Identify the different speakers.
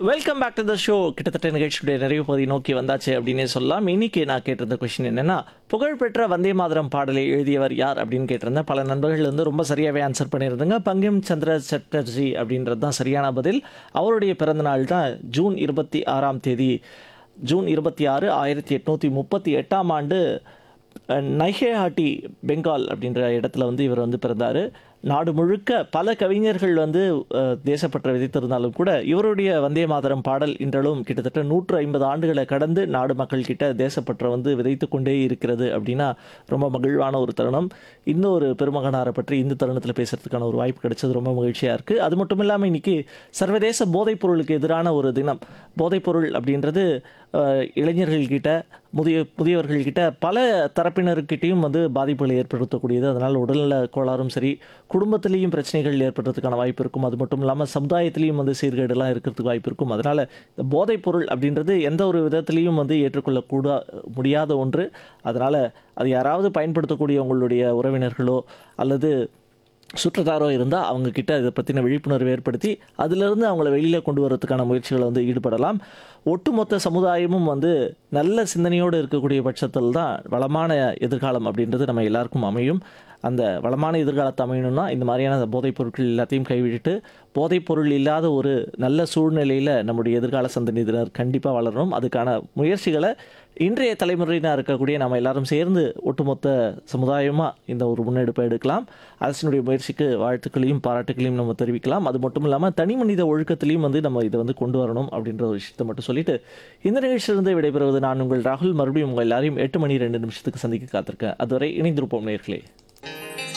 Speaker 1: welcome back to the show கிட்டத்தட்ட நிகழ்ச்சியுடைய நிறைவு பகுதி நோக்கி வந்தாச்சு அப்படின்னே சொல்லலாம் இன்னைக்கு நான் கேட்டிருந்த கொஷின் என்னன்னா புகழ்பெற்ற வந்தே மாதரம் பாடலை எழுதியவர் யார் அப்படின்னு கேட்டிருந்தேன் பல நண்பர்கள் வந்து ரொம்ப சரியாகவே ஆன்சர் பண்ணியிருந்தாங்க பங்கிம் சந்திர சட்டர்ஜி அப்படின்றது தான் சரியான பதில் அவருடைய பிறந்த நாள் தான் ஜூன் இருபத்தி ஆறாம் தேதி ஜூன் இருபத்தி ஆறு ஆயிரத்தி எட்நூற்றி முப்பத்தி எட்டாம் ஆண்டு அஹ், நைஹேஹாட்டி பெங்கால் அப்படின்ற இடத்துல வந்து இவர் வந்து பிறந்தார் நாடு முழுக்க பல கவிஞர்கள் வந்து அஹ், தேசப்பற்றை விதைத்திருந்தாலும் கூட இவருடைய வந்தே மாதரம் பாடல் இன்றளவும் கிட்டத்தட்ட நூற்று ஐம்பது ஆண்டுகளை கடந்து நாடு மக்கள் கிட்ட தேசப்பற்றை வந்து விதைத்து கொண்டே இருக்கிறது அப்படின்னா ரொம்ப மகிழ்வான ஒரு தருணம் இன்னொரு பெருமகனாரை பற்றி இந்த தருணத்தில் பேசுறதுக்கான ஒரு வாய்ப்பு கிடைச்சது ரொம்ப மகிழ்ச்சியாக இருக்குது அது மட்டும் இல்லாமல் இன்னைக்கு சர்வதேச போதைப் பொருளுக்கு எதிரான ஒரு தினம் போதைப்பொருள் அப்படின்றது அஹ், இளைஞர்கள்கிட்ட முதிய முதியவர்கள்கிட்ட பல தரப்பினர்கிட்டையும் வந்து பாதிப்புகளை ஏற்படுத்தக்கூடியது அதனால் உடல்நல கோளாறும் சரி குடும்பத்திலையும் பிரச்சனைகள் ஏற்படுறதுக்கான வாய்ப்பு இருக்கும் அது மட்டும் இல்லாமல் சமுதாயத்திலையும் வந்து சீர்கேடுலாம் இருக்கிறதுக்கு வாய்ப்பு இருக்கும் அதனால் இந்த போதைப் பொருள் அப்படின்றது எந்த ஒரு விதத்திலையும் வந்து ஏற்றுக்கொள்ளக்கூடா முடியாத ஒன்று அதனால் அது யாராவது பயன்படுத்தக்கூடிய உங்களுடைய உறவினர்களோ அல்லது சுற்றத்தாரோ இருந்தால் அவங்க கிட்ட இதை பற்றின விழிப்புணர்வு ஏற்படுத்தி அதிலிருந்து அவங்கள வெளியில் கொண்டு வரதுக்கான முயற்சிகளை வந்து ஈடுபடலாம் ஒட்டுமொத்த சமுதாயமும் வந்து நல்ல சிந்தனையோடு இருக்கக்கூடிய பட்சத்தில் தான் வளமான எதிர்காலம் அப்படின்றது நம்ம எல்லாருக்கும் அமையும் அந்த வளமான எதிர்காலத்தை அமையணும்னா இந்த மாதிரியான போதைப் பொருட்கள் எல்லாத்தையும் கைவிட்டுட்டு போதைப் பொருள் இல்லாத ஒரு நல்ல சூழ்நிலையில் நம்முடைய எதிர்கால சந்ததியினர் கண்டிப்பாக வளரணும் அதுக்கான முயற்சிகளை இன்றைய தலைமுறையினர் இருக்கக்கூடிய நம்ம எல்லாரும் சேர்ந்து ஒட்டுமொத்த சமுதாயமாக இந்த ஒரு முன்னெடுப்பை எடுக்கலாம் அரசினுடைய முயற்சிக்கு வாழ்த்துக்களையும் பாராட்டுகளையும் நம்ம தெரிவிக்கலாம் அது மட்டும் இல்லாமல் தனி மனித ஒழுக்கத்திலையும் வந்து நம்ம இதை வந்து கொண்டு வரணும் அப்படின்ற ஒரு விஷயத்தை மட்டும் சொல்லிட்டு இந்த நிகழ்ச்சியிலிருந்து விடைபெறுவது நான் உங்கள் ராகுல் மறுபடியும் உங்கள் எல்லாரையும் எட்டு மணி ரெண்டு நிமிஷத்துக்கு சந்திக்க காத்திருக்கேன் அதுவரை இணைந்திருப்போம் நேர்களே